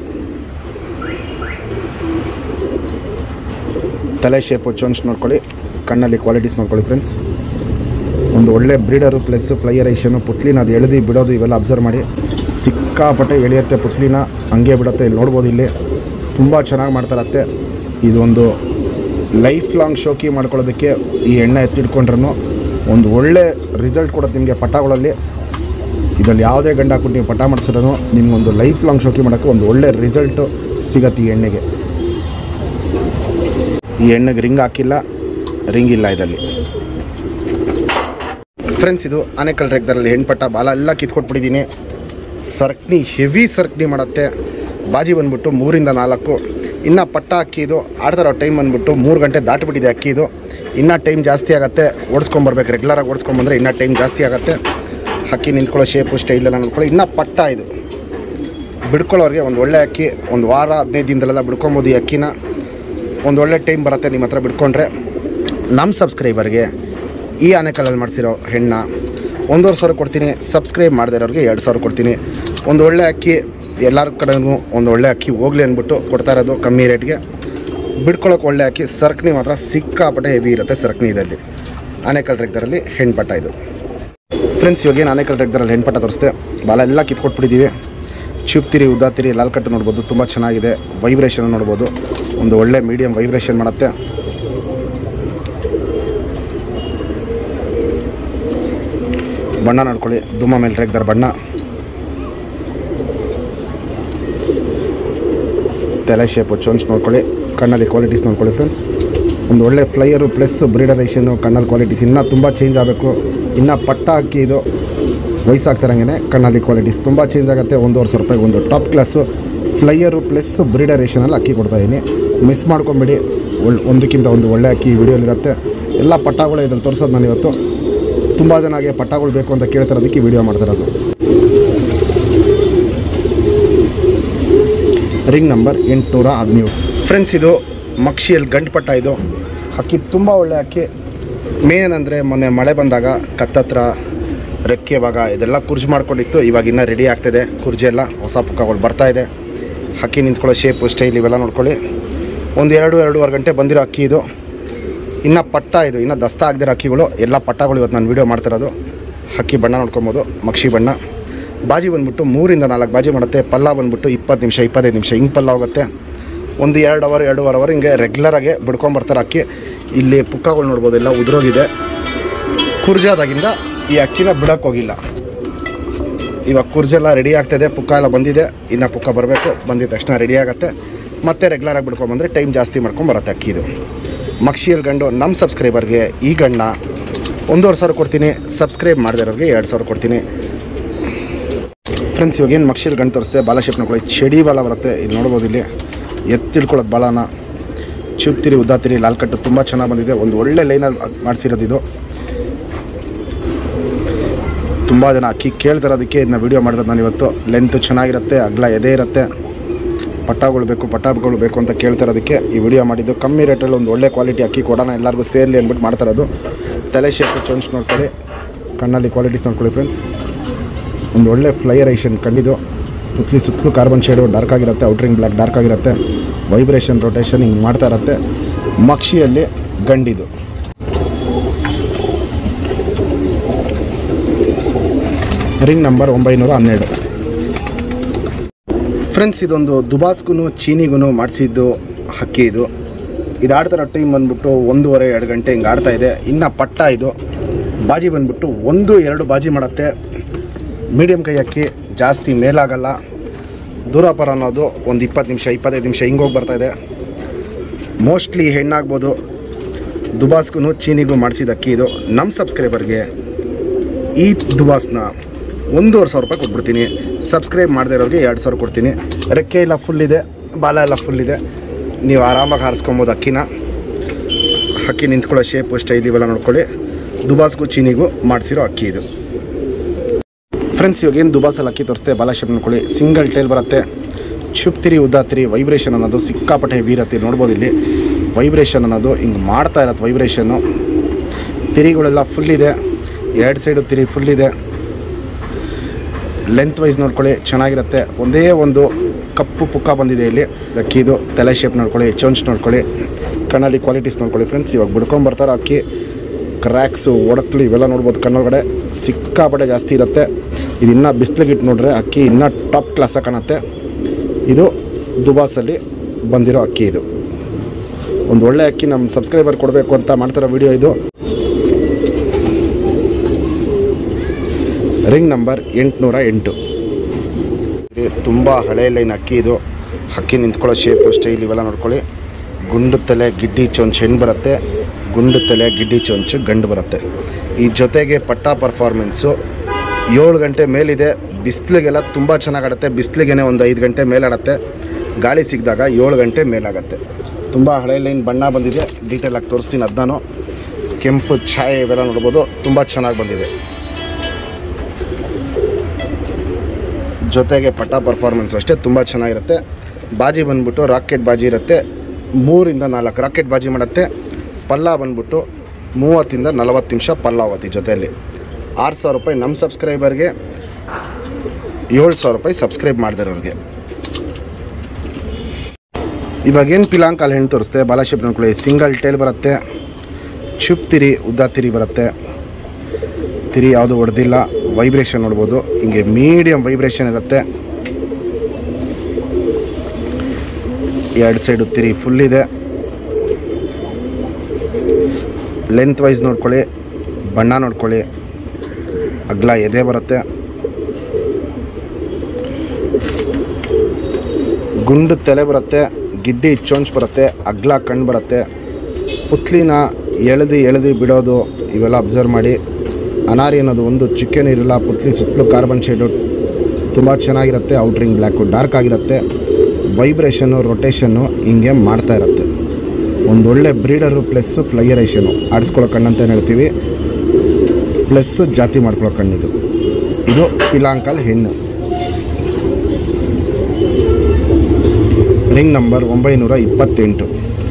ತಲೆ ಶೇಪು ಚೊಂಚ್ ನೋಡ್ಕೊಳ್ಳಿ ಕಣ್ಣಲ್ಲಿ ಕ್ವಾಲಿಟೀಸ್ ನೋಡ್ಕೊಳ್ಳಿ ಫ್ರೆಂಡ್ಸ್ ಒಂದು ಒಳ್ಳೆ ಬ್ರೀಡರು ಪ್ಲಸ್ ಫ್ಲೈಯರೇಷನು ಪುತ್ಲಿನ ಅದು ಎಳೆದು ಬಿಡೋದು ಇವೆಲ್ಲ ಅಬ್ಸರ್ವ್ ಮಾಡಿ ಸಿಕ್ಕಾಪಟ್ಟೆ ಎಳೆಯುತ್ತೆ ಪುತ್ಲಿನ ಹಂಗೆ ಬಿಡುತ್ತೆ ಇಲ್ಲಿ ನೋಡ್ಬೋದು ಇಲ್ಲಿ ತುಂಬ ಚೆನ್ನಾಗಿ ಮಾಡ್ತಾರತ್ತೆ ಇದೊಂದು ಲೈಫ್ ಲಾಂಗ್ ಶೋಕಿ ಮಾಡ್ಕೊಳ್ಳೋದಕ್ಕೆ ಈ ಎಣ್ಣೆ ಎತ್ತಿಡ್ಕೊಂಡ್ರೂ ಒಂದು ಒಳ್ಳೆ ರಿಸಲ್ಟ್ ಕೊಡುತ್ತೆ ನಿಮಗೆ ಪಟಾಗಳಲ್ಲಿ ಇದರಲ್ಲಿ ಯಾವುದೇ ಗಂಡ ಹಾಕ್ಬಿಟ್ಟು ನೀವು ಪಟ ಮಾಡಿಸಿದ್ರು ನಿಮ್ಗೊಂದು ಲೈಫ್ ಲಾಂಗ್ ಶೋಕಿ ಮಾಡೋಕ್ಕೆ ಒಂದು ಒಳ್ಳೆ ರಿಸಲ್ಟು ಸಿಗತ್ತೆ ಈ ಎಣ್ಣೆಗೆ ಈ ಎಣ್ಣೆಗೆ ರಿಂಗ್ ಹಾಕಿಲ್ಲ ರಿಂಗ್ ಇಲ್ಲ ಇದರಲ್ಲಿ ಫ್ರೆಂಡ್ಸ್ ಇದು ಆನೆಕಲ್ ರೇಗ್ದರಲ್ಲಿ ಹೆಣ್ಪಟ್ಟ ಬಾಲ ಎಲ್ಲ ಕಿತ್ಕೊಟ್ಬಿಟ್ಟಿದ್ದೀನಿ ಸರ್ಕ್ನಿ ಹೆವಿ ಸರ್ಕ್ನಿ ಮಾಡುತ್ತೆ ಬಾಜಿ ಬಂದ್ಬಿಟ್ಟು ಮೂರಿಂದ ನಾಲ್ಕು ಇನ್ನು ಪಟ್ಟ ಅಕ್ಕಿ ಇದು ಆಡ್ತಾರೋ ಟೈಮ್ ಬಂದ್ಬಿಟ್ಟು ಮೂರು ಗಂಟೆ ದಾಟಿಬಿಟ್ಟಿದೆ ಅಕ್ಕಿ ಇದು ಇನ್ನೂ ಟೈಮ್ ಜಾಸ್ತಿ ಆಗುತ್ತೆ ಓಡಿಸ್ಕೊಂಬರ್ಬೇಕು ರೆಗ್ಯುಲರಾಗಿ ಓಡಿಸ್ಕೊಂಬಂದ್ರೆ ಇನ್ನೂ ಟೈಮ್ ಜಾಸ್ತಿ ಆಗುತ್ತೆ ಅಕ್ಕಿ ನಿಂತ್ಕೊಳ್ಳೋ ಶೇಪು ಸ್ಟೈಲೆಲ್ಲ ನೋಡ್ಕೊಳ್ಳಿ ಇನ್ನೂ ಪಟ್ಟ ಇದು ಬಿಡ್ಕೊಳ್ಳೋರಿಗೆ ಒಂದು ಒಳ್ಳೆ ಅಕ್ಕಿ ಒಂದು ವಾರ ಹದಿನೈದು ದಿನದಲ್ಲೆಲ್ಲ ಬಿಡ್ಕೊಬೋದು ಈ ಅಕ್ಕಿನ ಒಂದು ಒಳ್ಳೆ ಟೈಮ್ ಬರುತ್ತೆ ನಿಮ್ಮ ಹತ್ರ ಬಿಡ್ಕೊಂಡ್ರೆ ನಮ್ಮ ಸಬ್ಸ್ಕ್ರೈಬರ್ಗೆ ಈ ಆನೆಕಲ್ಲಲ್ಲಿ ಮಾಡಿಸಿರೋ ಹೆಣ್ಣ ಒಂದೂವರೆ ಸಾವಿರ ಕೊಡ್ತೀನಿ ಸಬ್ಸ್ಕ್ರೈಬ್ ಮಾಡದೇ ಇರೋರಿಗೆ ಎರಡು ಸಾವಿರ ಕೊಡ್ತೀನಿ ಒಂದು ಒಳ್ಳೆ ಅಕ್ಕಿ ಎಲ್ಲರ ಕಡೆನೂ ಒಂದು ಒಳ್ಳೆ ಅಕ್ಕಿ ಹೋಗಲಿ ಅಂದ್ಬಿಟ್ಟು ಕೊಡ್ತಾ ಇರೋದು ಕಮ್ಮಿ ರೇಟ್ಗೆ ಬಿಡ್ಕೊಳ್ಳೋಕೆ ಒಳ್ಳೆ ಅಕ್ಕಿ ಸರ್ಕಣಿ ಮಾತ್ರ ಸಿಕ್ಕಾಪಟ್ಟೆ ಹೆವಿ ಇರುತ್ತೆ ಸರ್ಕಣಿ ಇದರಲ್ಲಿ ಆನೆಕಲ್ ರೆಗ್ದರಲ್ಲಿ ಹೆಣ್ಪಟ್ಟ ಇದು ಫ್ರೆಂಡ್ಸ್ ಇವಾಗ ಏನು ಆನೆಕಲ್ ರೆಗ್ದರಲ್ಲಿ ಹೆಣ್ಪಟ್ಟ ತೋರಿಸ್ದೆ ಬಾಲ ಎಲ್ಲ ಕಿತ್ಕೊಟ್ಬಿಟ್ಟಿದ್ದೀವಿ ಚುಪ್ತಿರಿ ಉದ್ದಾತಿರಿ ಲಾಲ್ ಕಟ್ಟು ನೋಡ್ಬೋದು ತುಂಬ ಚೆನ್ನಾಗಿದೆ ವೈಬ್ರೇಷನ್ ನೋಡ್ಬೋದು ಒಂದು ಒಳ್ಳೆ ಮೀಡಿಯಮ್ ವೈಬ್ರೇಷನ್ ಮಾಡುತ್ತೆ ಬಣ್ಣ ನೋಡ್ಕೊಳ್ಳಿ ದುಮ್ಮ ಮೇಲೆ ರೇಗ್ದಾರ ಬಣ್ಣ ತಲೆ ಶೇಪು ಚೊಂಚ್ ನೋಡ್ಕೊಳ್ಳಿ ಕಣ್ಣಲ್ಲಿ ಕ್ವಾಲಿಟೀಸ್ ನೋಡ್ಕೊಳ್ಳಿ ಫ್ರೆಂಡ್ಸ್ ಒಂದು ಒಳ್ಳೆ ಫ್ಲೈಯರು ಪ್ಲಸ್ ಬ್ರೀಡರೇಷನ್ನು ಕಣ್ಣಲ್ಲಿ ಕ್ವಾಲಿಟೀಸ್ ಇನ್ನೂ ತುಂಬ ಚೇಂಜ್ ಆಗಬೇಕು ಇನ್ನೂ ಪಟ್ಟ ಹಾಕಿ ಇದು ವಯಸ್ಸಾಗ್ತಿರಂಗೆ ಕಣ್ಣಲ್ಲಿ ಕ್ವಾಲಿಟೀಸ್ ತುಂಬ ಚೇಂಜ್ ಆಗುತ್ತೆ ಒಂದೂವರೆ ಸಾವಿರ ರೂಪಾಯಿಗೆ ಒಂದು ಟಾಪ್ ಕ್ಲಾಸು ಫ್ಲೈಯರು ಪ್ಲಸ್ ಬ್ರೀಡರೇಷನಲ್ಲಿ ಅಕ್ಕಿ ಕೊಡ್ತಾಯಿದ್ದೀನಿ ಮಿಸ್ ಮಾಡ್ಕೊಂಬಿಡಿ ಒಳ್ ಒಂದಕ್ಕಿಂತ ಒಂದು ಒಳ್ಳೆ ಅಕ್ಕಿ ಈ ವಿಡಿಯೋಲಿರುತ್ತೆ ಎಲ್ಲ ಪಟ್ಟಗಳು ಇದ್ರಲ್ಲಿ ತೋರಿಸೋದು ನಾನು ಇವತ್ತು ತುಂಬ ಜನಗೆ ಪಟ್ಟಗಳು ಬೇಕು ಅಂತ ಕೇಳ್ತಿರೋದಕ್ಕೆ ವಿಡಿಯೋ ಮಾಡ್ತಿರೋದು ರಿಂಗ್ ನಂಬರ್ ಎಂಟುನೂರ ಹದಿನೇಳು ಫ್ರೆಂಡ್ಸ್ ಇದು ಮಕ್ಷಿಯಲ್ಲಿ ಗಂಟು ಪಟ್ಟ ಇದು ಅಕ್ಕಿ ತುಂಬ ಒಳ್ಳೆ ಅಕ್ಕಿ ಮೇನ್ ಏನಂದರೆ ಮೊನ್ನೆ ಮಳೆ ಬಂದಾಗ ಕತ್ತತ್ರ ರೆಕ್ಕೆ ಇವಾಗ ಇದೆಲ್ಲ ಕುರ್ಜು ಮಾಡ್ಕೊಂಡಿತ್ತು ಇವಾಗ ಇನ್ನೂ ರೆಡಿ ಆಗ್ತಿದೆ ಕುರ್ಜಿ ಎಲ್ಲ ಹೊಸ ಪುಕ್ಕಗಳು ಬರ್ತಾ ಇದೆ ಅಕ್ಕಿ ನಿಂತ್ಕೊಳ್ಳೋ ಶೇಪು ಸ್ಟೈಲ್ ಇವೆಲ್ಲ ನೋಡ್ಕೊಳ್ಳಿ ಒಂದು ಎರಡು ಎರಡೂವರೆ ಗಂಟೆ ಬಂದಿರೋ ಅಕ್ಕಿ ಇದು ಇನ್ನು ಪಟ್ಟ ಇದು ಇನ್ನು ದಸ್ತ ಆಗದಿರೋ ಅಕ್ಕಿಗಳು ಎಲ್ಲ ಪಟ್ಟಗಳು ಇವತ್ತು ನಾನು ವೀಡಿಯೋ ಮಾಡ್ತಿರೋದು ಅಕ್ಕಿ ಬಣ್ಣ ನೋಡ್ಕೊಬೋದು ಮಕ್ಷಿ ಬಣ್ಣ ಬಾಜಿ ಬಂದ್ಬಿಟ್ಟು ಮೂರಿಂದ ನಾಲ್ಕು ಬಾಜಿ ಮಾಡುತ್ತೆ ಪಲ್ಲ ಬಂದ್ಬಿಟ್ಟು ಇಪ್ಪತ್ತು ನಿಮಿಷ ಇಪ್ಪತ್ತೈದು ನಿಮಿಷ ಹಿಂಗೆ ಪಲ್ಲ ಹೋಗುತ್ತೆ ಒಂದು ಎರಡು ಅವರ್ ಎರಡೂವರೆ ಅವರ್ ಹಿಂಗೆ ರೆಗ್ಯುಲರಾಗಿ ಬಿಡ್ಕೊಂಬರ್ತಾರೆ ಅಕ್ಕಿ ಇಲ್ಲಿ ಪುಕ್ಕಗಳು ನೋಡ್ಬೋದು ಎಲ್ಲ ಉದುರೋಗಿದೆ ಕುರ್ಜಾದಾಗಿಂದ ಈ ಅಕ್ಕಿನ ಬಿಡೋಕ್ಕೆ ಹೋಗಿಲ್ಲ ಇವಾಗ ಕುರ್ಜೆಲ್ಲ ರೆಡಿ ಆಗ್ತಾಯಿದೆ ಪುಕ್ಕ ಎಲ್ಲ ಬಂದಿದೆ ಇನ್ನು ಪುಕ್ಕ ಬರಬೇಕು ಬಂದಿದ ತಕ್ಷಣ ರೆಡಿ ಆಗುತ್ತೆ ಮತ್ತೆ ರೆಗ್ಯುಲರಾಗಿ ಬಿಡ್ಕೊಂಬಂದರೆ ಟೈಮ್ ಜಾಸ್ತಿ ಮಾಡ್ಕೊಂಬರುತ್ತೆ ಅಕ್ಕಿದು ಮಕ್ಷಿಯಲ್ಲಿ ಗಂಡು ನಮ್ಮ ಸಬ್ಸ್ಕ್ರೈಬರ್ಗೆ ಈ ಗಂಡ ಒಂದೂವರೆ ಸಾವಿರ ಕೊಡ್ತೀನಿ ಸಬ್ಸ್ಕ್ರೈಬ್ ಮಾಡದಿರೋರಿಗೆ ಎರಡು ಸಾವಿರ ಕೊಡ್ತೀನಿ ಫ್ರೆಂಡ್ಸ್ ಇವಾಗ ಏನು ಮಕ್ಷಿಯಲ್ಲಿ ಗಂಡು ತೋರಿಸ್ತೆ ಬಾಲ ಶೇಪ್ ನೋಡ್ಕೊಳ್ಳಿ ಚಡಿ ಬಾಲ ಬರುತ್ತೆ ಇಲ್ಲಿ ನೋಡ್ಬೋದು ಇಲ್ಲಿ ಎತ್ತಿಡ್ಕೊಳ್ಳೋದು ಬಾಲನ ಚುಪ್ತಿರಿ ಉದ್ದಾತಿರಿ ಲಾಲ್ ಕಟ್ಟು ತುಂಬ ಚೆನ್ನಾಗಿ ಬಂದಿದೆ ಒಂದು ಒಳ್ಳೆ ಲೈನಲ್ಲಿ ಮಾಡಿಸಿರೋದು ಇದು ತುಂಬ ಜನ ಅಕ್ಕಿ ಕೇಳ್ತಿರೋದಕ್ಕೆ ಇದನ್ನ ವೀಡಿಯೋ ಮಾಡಿರೋದು ನಾನು ಇವತ್ತು ಲೆಂತ್ ಚೆನ್ನಾಗಿರುತ್ತೆ ಅಗ್ಲ ಎದೆ ಇರುತ್ತೆ ಪಟ್ಟಾಗಳು ಬೇಕು ಪಟ್ಟಾಗಳು ಬೇಕು ಅಂತ ಕೇಳ್ತಿರೋದಕ್ಕೆ ಈ ವಿಡಿಯೋ ಮಾಡಿದ್ದು ಕಮ್ಮಿ ರೇಟಲ್ಲಿ ಒಂದು ಒಳ್ಳೆ ಕ್ವಾಲಿಟಿ ಅಕ್ಕಿ ಕೊಡೋಣ ಎಲ್ಲರಿಗೂ ಸೇರಲಿ ಅಂದ್ಬಿಟ್ಟು ಮಾಡ್ತಾ ಇರೋದು ತಲೆ ಶೇಪು ಚೊಂಚ್ ನೋಡ್ಕೊಳ್ಳಿ ಕಣ್ಣಲ್ಲಿ ಕ್ವಾಲಿಟೀಸ್ ನೋಡ್ಕೊಳ್ಳಿ ಫ್ರೆಂಡ್ಸ್ ಒಂದು ಒಳ್ಳೆ ಫ್ಲೈಯರೇಷನ್ ಕಂಡಿದ್ದು ಸುತ್ತಲಿ ಸುತ್ತಲೂ ಕಾರ್ಬನ್ ಶೇಡು ಡಾರ್ಕ್ ಆಗಿರುತ್ತೆ ಔಟ್ರಿಂಗ್ ಬ್ಲ್ಯಾಕ್ ಡಾರ್ಕ್ ಆಗಿರುತ್ತೆ ವೈಬ್ರೇಷನ್ ರೊಟೇಷನ್ ಹಿಂಗೆ ಮಾಡ್ತಾ ಇರುತ್ತೆ ಮಕ್ಷಿಯಲ್ಲಿ ಗಂಡಿದು ರಿಂಗ್ ನಂಬರ್ ಒಂಬೈನೂರ ಹನ್ನೆರಡು ಫ್ರೆಂಡ್ಸ್ ಇದೊಂದು ದುಬಾಸ್ಗೂ ಚೀನಿಗೂ ಮಾಡಿಸಿದ್ದು ಹಕ್ಕಿ ಇದು ಇದು ಆಡ್ತಿರೋ ಟೈಮ್ ಬಂದ್ಬಿಟ್ಟು ಒಂದೂವರೆ ಎರಡು ಗಂಟೆ ಹಿಂಗೆ ಆಡ್ತಾ ಇದೆ ಇನ್ನು ಪಟ್ಟ ಇದು ಬಾಜಿ ಬಂದ್ಬಿಟ್ಟು ಒಂದು ಎರಡು ಬಾಜಿ ಮಾಡುತ್ತೆ ಮೀಡಿಯಮ್ ಕೈ ಅಕ್ಕಿ ಜಾಸ್ತಿ ಮೇಲಾಗಲ್ಲ ದೂರಪರ ಅನ್ನೋದು ಒಂದು ಇಪ್ಪತ್ತು ನಿಮಿಷ ಇಪ್ಪತ್ತೈದು ನಿಮಿಷ ಹಿಂಗೋಗಿ ಬರ್ತಾ ಇದೆ ಮೋಸ್ಟ್ಲಿ ಹೆಣ್ಣಾಗ್ಬೋದು ದುಬಾಸ್ಗೂ ಚೀನಿಗೂ ಮಾಡಿಸಿದ ಅಕ್ಕಿ ಇದು ನಮ್ಮ ಸಬ್ಸ್ಕ್ರೈಬರ್ಗೆ ಈ ದುಬಾಸ್ನ ಒಂದೂವರೆ ಸಾವಿರ ರೂಪಾಯಿ ಕೊಟ್ಬಿಡ್ತೀನಿ ಸಬ್ಸ್ಕ್ರೈಬ್ ಮಾಡದೇ ಇರೋರಿಗೆ ಎರಡು ಸಾವಿರ ಕೊಡ್ತೀನಿ ರೆಕ್ಕೆ ಎಲ್ಲ ಫುಲ್ ಇದೆ ಬಾಲ ಎಲ್ಲ ಫುಲ್ ಇದೆ ನೀವು ಆರಾಮಾಗಿ ಹಾರಿಸ್ಕೊಬೋದು ಅಕ್ಕಿನ ಅಕ್ಕಿ ನಿಂತ್ಕೊಳ್ಳೋ ಶೇಪು ಸ್ಟೈಲ್ ಇವೆಲ್ಲ ನೋಡ್ಕೊಳ್ಳಿ ದುಬಾಸ್ಗೂ ಚೀನಿಗೂ ಮಾಡಿಸಿರೋ ಅಕ್ಕಿ ಇದು ಫ್ರೆಂಡ್ಸ್ ಇವಾಗ ಏನು ದುಬಾಸಲ್ಲಿ ಅಕ್ಕಿ ತೋರಿಸ್ತೆ ಬಾಲ ಶೇಪ್ ನೋಡ್ಕೊಳ್ಳಿ ಸಿಂಗಲ್ ಟೇಲ್ ಬರುತ್ತೆ ಚುಪ್ತಿರಿ ಉದ್ದಾತಿರಿ ವೈಬ್ರೇಷನ್ ಅನ್ನೋದು ಸಿಕ್ಕಾಪಟ್ಟೆ ವೀರತಿ ನೋಡ್ಬೋದು ಇಲ್ಲಿ ವೈಬ್ರೇಷನ್ ಅನ್ನೋದು ಹಿಂಗೆ ಮಾಡ್ತಾ ಇರತ್ತೆ ವೈಬ್ರೇಷನ್ನು ತಿರಿಗಳೆಲ್ಲ ಫುಲ್ ಇದೆ ಎರಡು ಸೈಡು ತಿರಿ ಫುಲ್ ಇದೆ ಲೆಂತ್ ವೈಸ್ ನೋಡ್ಕೊಳ್ಳಿ ಚೆನ್ನಾಗಿರುತ್ತೆ ಒಂದೇ ಒಂದು ಕಪ್ಪು ಪುಕ್ಕ ಬಂದಿದೆ ಇಲ್ಲಿ ಅಕ್ಕಿದು ತಲೆ ಶೇಪ್ ನೋಡ್ಕೊಳ್ಳಿ ಚೊಂಚ್ ನೋಡ್ಕೊಳ್ಳಿ ಕಣ್ಣಲ್ಲಿ ಕ್ವಾಲಿಟೀಸ್ ನೋಡ್ಕೊಳ್ಳಿ ಫ್ರೆಂಡ್ಸ್ ಇವಾಗ ಬಿಡ್ಕೊಂಡು ಬರ್ತಾರೆ ಅಕ್ಕಿ ಕ್ರ್ಯಾಕ್ಸು ಒಡಕ್ಲು ಇವೆಲ್ಲ ನೋಡ್ಬೋದು ಕಣ್ಣೊಳಗಡೆ ಸಿಕ್ಕಾಪಟ್ಟೆ ಜಾಸ್ತಿ ಇರುತ್ತೆ ಇದು ಇನ್ನೂ ಬಿಸಿಲಿಗಿಟ್ಟು ನೋಡ್ರೆ ಅಕ್ಕಿ ಇನ್ನೂ ಟಾಪ್ ಕ್ಲಾಸಾಗಿ ಕಾಣುತ್ತೆ ಇದು ದುಬಾಸಲ್ಲಿ ಬಂದಿರೋ ಅಕ್ಕಿ ಇದು ಒಂದು ಒಳ್ಳೆ ಅಕ್ಕಿ ನಮ್ಮ ಸಬ್ಸ್ಕ್ರೈಬರ್ ಕೊಡಬೇಕು ಅಂತ ಮಾಡ್ತಿರೋ ವಿಡಿಯೋ ಇದು ರಿಂಗ್ ನಂಬರ್ ಎಂಟುನೂರ ಎಂಟು ತುಂಬ ಹಳೆ ಲೈನ್ ಅಕ್ಕಿ ಇದು ಅಕ್ಕಿ ನಿಂತ್ಕೊಳ್ಳೋ ಶೇಪು ಸ್ಟೈಲ್ ಇವೆಲ್ಲ ನೋಡ್ಕೊಳ್ಳಿ ಗುಂಡು ತಲೆ ಗಿಡ್ಡಿ ಚೊಂಚು ಹೆಣ್ಣು ಬರುತ್ತೆ ಗುಂಡು ತಲೆ ಗಿಡ್ಡಿ ಚೊಂಚು ಗಂಡು ಬರುತ್ತೆ ಈ ಜೊತೆಗೆ ಪಟ್ಟ ಪರ್ಫಾರ್ಮೆನ್ಸು ಏಳು ಗಂಟೆ ಮೇಲಿದೆ ಬಿಸಿಲಿಗೆಲ್ಲ ತುಂಬ ಚೆನ್ನಾಗಾಡುತ್ತೆ ಬಿಸಿಲಿಗೆ ಒಂದು ಐದು ಗಂಟೆ ಮೇಲಾಡುತ್ತೆ ಗಾಳಿ ಸಿಕ್ಕಿದಾಗ ಏಳು ಗಂಟೆ ಮೇಲಾಗತ್ತೆ ತುಂಬ ಹಳೆ ಲೈನ್ ಬಣ್ಣ ಬಂದಿದೆ ಡೀಟೇಲಾಗಿ ತೋರಿಸ್ತೀನಿ ಅದನ್ನು ಕೆಂಪು ಛಾಯೆ ಇವೆಲ್ಲ ನೋಡ್ಬೋದು ತುಂಬ ಚೆನ್ನಾಗಿ ಬಂದಿದೆ ಜೊತೆಗೆ ಪಟ್ಟ ಪರ್ಫಾರ್ಮೆನ್ಸ್ ಅಷ್ಟೇ ತುಂಬ ಚೆನ್ನಾಗಿರುತ್ತೆ ಬಾಜಿ ಬಂದ್ಬಿಟ್ಟು ರಾಕೆಟ್ ಬಾಜಿ ಇರುತ್ತೆ ಮೂರಿಂದ ನಾಲ್ಕು ರಾಕೆಟ್ ಬಾಜಿ ಮಾಡುತ್ತೆ ಪಲ್ಲ ಬಂದ್ಬಿಟ್ಟು ಮೂವತ್ತಿಂದ ನಲವತ್ತು ನಿಮಿಷ ಪಲ್ಲಾವತಿ ಜೊತೆಯಲ್ಲಿ ಆರು ಸಾವಿರ ರೂಪಾಯಿ ನಮ್ಮ ಸಬ್ಸ್ಕ್ರೈಬರ್ಗೆ ಏಳು ಸಾವಿರ ರೂಪಾಯಿ ಸಬ್ಸ್ಕ್ರೈಬ್ ಮಾಡಿದಿರೋರಿಗೆ ಇವಾಗೇನು ಪಿಲಾಂಕಾಲ್ ಹೆಣ್ಣು ತೋರಿಸ್ತೆ ಬಾಲಾಶೇಪ್ ನೋಡ್ಕೊಳ್ಳಿ ಸಿಂಗಲ್ ಟೇಲ್ ಬರುತ್ತೆ ಚುಪ್ ತಿರಿ ಉದ್ದ ತಿರಿ ಬರುತ್ತೆ ತಿರಿ ಯಾವುದು ಹೊಡೆದಿಲ್ಲ ವೈಬ್ರೇಷನ್ ನೋಡ್ಬೋದು ಹಿಂಗೆ ಮೀಡಿಯಮ್ ವೈಬ್ರೇಷನ್ ಇರುತ್ತೆ ಎರಡು ಸೈಡು ತಿರಿ ಫುಲ್ ಇದೆ ಲೆಂತ್ ವೈಸ್ ನೋಡ್ಕೊಳ್ಳಿ ಬಣ್ಣ ನೋಡ್ಕೊಳ್ಳಿ ಅಗ್ಲ ಎದೆ ಬರುತ್ತೆ ಗುಂಡು ತಲೆ ಬರುತ್ತೆ ಗಿಡ್ಡಿ ಚೊಂಚ್ ಬರುತ್ತೆ ಅಗ್ಲ ಕಣ್ಣು ಬರುತ್ತೆ ಪುತ್ಲಿನ ಎಳೆದು ಎಳೆದು ಬಿಡೋದು ಇವೆಲ್ಲ ಅಬ್ಸರ್ವ್ ಮಾಡಿ ಅನಾರಿ ಅನ್ನೋದು ಒಂದು ಚಿಕನ್ ಇರಲ್ಲ ಪುತ್ಲಿ ಸುತ್ತಲೂ ಕಾರ್ಬನ್ ಶೇಡು ತುಂಬ ಚೆನ್ನಾಗಿರುತ್ತೆ ಔಟ್ರಿಂಗ್ ಬ್ಲ್ಯಾಕು ಡಾರ್ಕ್ ಆಗಿರುತ್ತೆ ವೈಬ್ರೇಷನ್ನು ರೊಟೇಷನ್ನು ಹಿಂಗೆ ಮಾಡ್ತಾ ಇರುತ್ತೆ ಒಂದು ಒಳ್ಳೆ ಬ್ರೀಡರು ಪ್ಲಸ್ ಫ್ಲೈಯರೇಷನು ಆಡಿಸ್ಕೊಳ್ಳೋ ಕಣ್ಣು ಅಂತ ಹೇಳ್ತೀವಿ ಪ್ಲಸ್ ಜಾತಿ ಮಾಡ್ಕೊಳ್ಳೋ ಕಣ್ಣಿದು ಇದು ಪಿಲಾಂಕಲ್ ಹೆಣ್ಣು ರಿಂಗ್ ನಂಬರ್ ಒಂಬೈನೂರ ಇಪ್ಪತ್ತೆಂಟು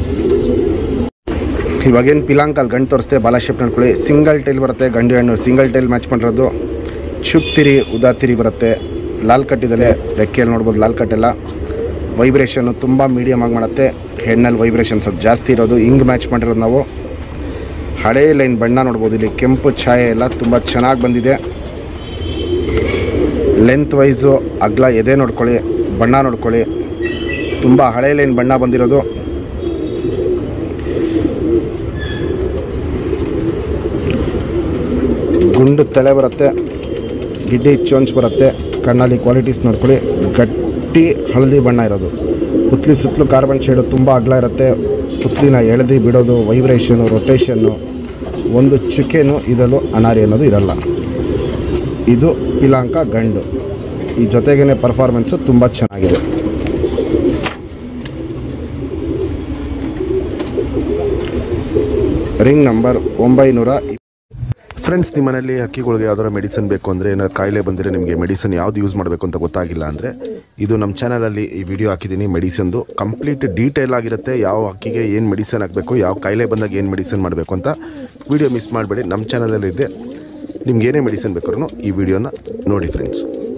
ಇವಾಗೇನು ಪಿಲಾಂಕಲ್ ಗಂಡು ತೋರಿಸ್ತೆ ಬಾಲ ಶೇಪ್ ನೋಡ್ಕೊಳ್ಳಿ ಸಿಂಗಲ್ ಟೈಲ್ ಬರುತ್ತೆ ಗಂಡು ಹೆಣ್ಣು ಸಿಂಗಲ್ ಟೈಲ್ ಮ್ಯಾಚ್ ಮಾಡಿರೋದು ಚುಪ್ ತಿರಿ ಉದಾ ತಿರಿ ಬರುತ್ತೆ ಲಾಲ್ ಕಟ್ಟಿದರೆ ರೆಕ್ಕೆಯಲ್ಲಿ ನೋಡ್ಬೋದು ಲಾಲ್ ಕಟ್ಟೆಲ್ಲ ವೈಬ್ರೇಷನ್ನು ತುಂಬ ಮೀಡಿಯಮ್ ಆಗಿ ಮಾಡುತ್ತೆ ಹೆಣ್ಣಲ್ಲಿ ವೈಬ್ರೇಷನ್ ಸ್ವಲ್ಪ ಜಾಸ್ತಿ ಇರೋದು ಹಿಂಗೆ ಮ್ಯಾಚ್ ಮಾಡಿರೋದು ನಾವು ಹಳೇ ಲೈನ್ ಬಣ್ಣ ನೋಡ್ಬೋದು ಇಲ್ಲಿ ಕೆಂಪು ಛಾಯೆ ಎಲ್ಲ ತುಂಬ ಚೆನ್ನಾಗಿ ಬಂದಿದೆ ಲೆಂತ್ ವೈಸು ಅಗ್ಲ ಎದೆ ನೋಡ್ಕೊಳ್ಳಿ ಬಣ್ಣ ನೋಡ್ಕೊಳ್ಳಿ ತುಂಬ ಹಳೆ ಲೈನ್ ಬಣ್ಣ ಬಂದಿರೋದು ಗುಂಡು ತಲೆ ಬರುತ್ತೆ ಗಿಡ್ಡಿ ಚೊಂಚ್ ಬರುತ್ತೆ ಕಣ್ಣಲ್ಲಿ ಕ್ವಾಲಿಟೀಸ್ ನೋಡ್ಕೊಳ್ಳಿ ಗಟ್ಟಿ ಹಳದಿ ಬಣ್ಣ ಇರೋದು ಪುತ್ಲಿ ಸುತ್ತಲೂ ಕಾರ್ಬನ್ ಶೇಡು ತುಂಬ ಅಗಲ ಇರುತ್ತೆ ಪುತ್ಲಿನ ಎಳೆದು ಬಿಡೋದು ವೈಬ್ರೇಷನು ರೊಟೇಷನ್ನು ಒಂದು ಚುಕ್ಕೆನೂ ಇದಲು ಅನಾರಿ ಅನ್ನೋದು ಇರಲ್ಲ ಇದು ಪಿಲಾಂಕ ಗಂಡು ಈ ಜೊತೆಗೇ ಪರ್ಫಾರ್ಮೆನ್ಸು ತುಂಬ ಚೆನ್ನಾಗಿದೆ ರಿಂಗ್ ನಂಬರ್ ಒಂಬೈನೂರ ಫ್ರೆಂಡ್ಸ್ ನಿಮ್ಮ ಮನೇಲಿ ಹಕ್ಕಿಗಳಿಗೆ ಯಾವ್ದಾರ ಮೆಡಿಸನ್ ಬೇಕು ಅಂದರೆ ಏನಾದ್ರು ಕಾಯಿಲೆ ಬಂದರೆ ನಿಮಗೆ ಮೆಡಿಸನ್ ಯಾವ್ದು ಯೂಸ್ ಮಾಡಬೇಕು ಅಂತ ಗೊತ್ತಾಗಿಲ್ಲ ಅಂದರೆ ಇದು ನಮ್ಮ ಚಾನಲಲ್ಲಿ ಈ ವಿಡಿಯೋ ಹಾಕಿದ್ದೀನಿ ಮೆಡಿಸನ್ದು ಕಂಪ್ಲೀಟ್ ಡೀಟೇಲ್ ಆಗಿರುತ್ತೆ ಯಾವ ಹಕ್ಕಿಗೆ ಏನು ಮೆಡಿಸನ್ ಹಾಕಬೇಕು ಯಾವ ಕಾಯಿಲೆ ಬಂದಾಗ ಏನು ಮೆಡಿಸನ್ ಮಾಡಬೇಕು ಅಂತ ವಿಡಿಯೋ ಮಿಸ್ ಮಾಡಬೇಡಿ ನಮ್ಮ ಚಾನಲಲ್ಲಿ ಇದೆ ನಿಮ್ಗೆ ಏನೇ ಮೆಡಿಸನ್ ಬೇಕಾದ್ರೂ ಈ ವಿಡಿಯೋನ ನೋಡಿ ಫ್ರೆಂಡ್ಸ್